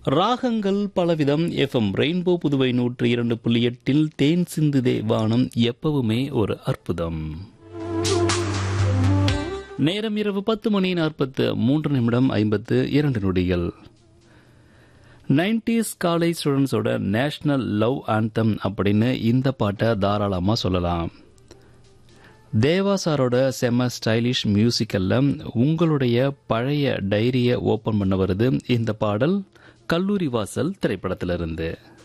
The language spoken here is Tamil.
ராகங்கள் பலவிதம் எஃப்எம் ரெயின்போ புதுவை நூற்றி இரண்டு புள்ளி எட்டில் தேன் சிந்துதே வானம் எப்பவுமே ஒரு அற்புதம் நேரம் இரவு பத்து மணி நாற்பத்து மூன்று நிமிடம் ஐம்பத்து இரண்டு நொடிகள் நைன்டிஸ் காலேஜ் ஸ்டூடெண்ட்ஸோட நேஷனல் லவ் ஆந்தம் அப்படின்னு இந்த பாட்டை தாராளமாக சொல்லலாம் தேவா சாரோட செம்ம ஸ்டைலிஷ் மியூசிக்கல்ல உங்களுடைய பழைய டைரியை ஓப்பன் பண்ண வருது இந்த பாடல் கல்லூரி வாசல் திரைப்படத்திலிருந்து